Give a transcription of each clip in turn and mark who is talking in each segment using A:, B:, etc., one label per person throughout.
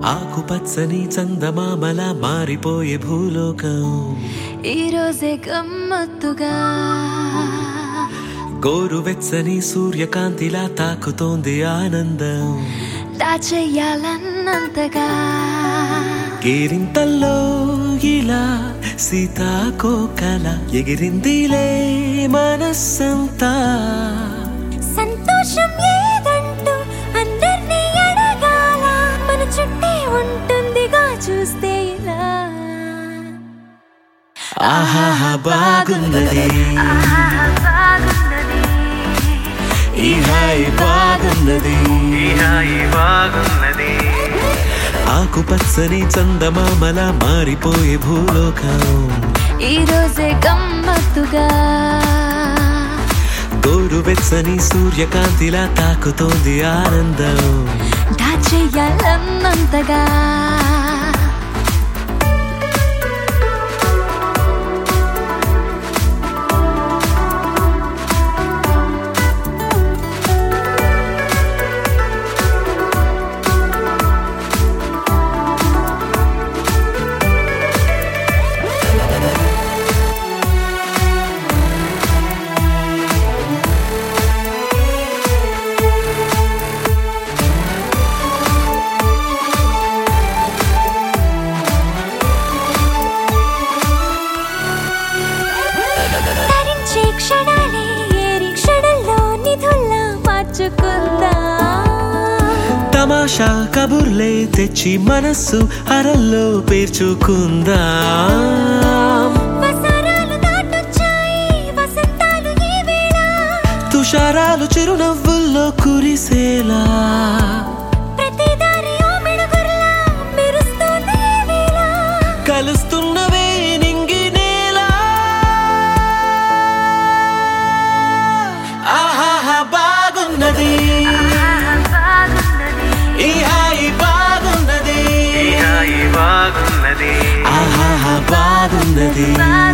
A: ఆకుపచ్చని చందమామల మారిపోయే భూలోకం
B: ఈ రోజే గమ్మత్తుగా
A: గోరువెచ్చని సూర్యకాంతిలా తాకుతోంది ఆనందం
B: దాచెయ్యాలన్నంతగా
A: కేరింతల్లో ఇలా సీతాకోకల ఎగిరిందిలే మనస్సంతా
B: సంతోషం ఏదంటూ అందరినీ అడగాల మన చుట్టే ఉంటుందిగా చూస్తే ఇలా
A: ఆహాహా బాగున్నది ఈ హాయి బాగున్నది
C: బాగున్నది
A: ఆకుపచ్చని చందమామల మారిపోయే భూలోకం
B: ఈ రోజే గమ్మత్తుగా
A: గోరువెచ్చని సూర్యకాంతిలా తాకుతోంది ఆనందం
B: దాచెయ్యాలన్నంతగా తరించే క్షణాలే ఏరి క్షణంలో నిధుల్లా మార్చుకుందా
A: తమాషా కబుర్లే తెచ్చి మనస్సు అరల్లో పేర్చుకుందా
B: వసరాలు దాటొచ్చాయి వసంతాలు ఈ వేళ
A: తుషారాలు చిరునవ్వుల్లో కురిసేలా
B: ప్రతి దారి ఓ మెడుగుర్లా మెరుస్తోంది ఈ వేళ
A: కలుస్తున్నవే నింగి నేల ఆహాహా బాగున్నది ఈ హాయి బాగున్నది
C: హాయి బాగున్నది
A: ఆహాహా బాగున్నది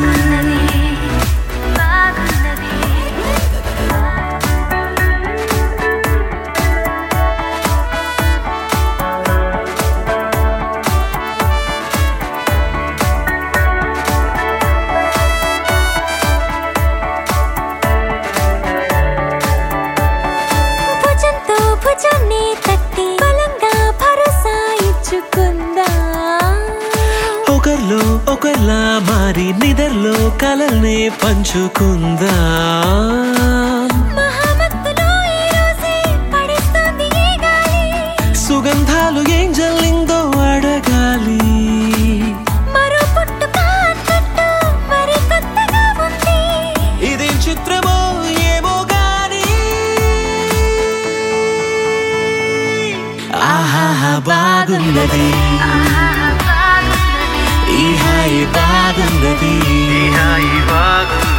B: భుజంతో భుజాన్ని తట్టి బలంగా భరోసా ఇచ్చుకుందా
A: ఒకర్లో ఒకర్లా మారి నిదర్లో కలల్నే పంచుకుందా
B: మహామత్తులో ఈ రోజే పడేస్తోంది ఈ గాలి
A: సుగంధాలు ఏం జల్లిందో అడగాలి
B: మరో పుట్టుక అన్నట్టు మరి కొత్తగా ఉంది
A: ఇదేం చిత్రమో ఏమో గాని ఆహాహా బాగున్నది ఈ హాయి బాగున్నది
C: హాయి బాగున్నది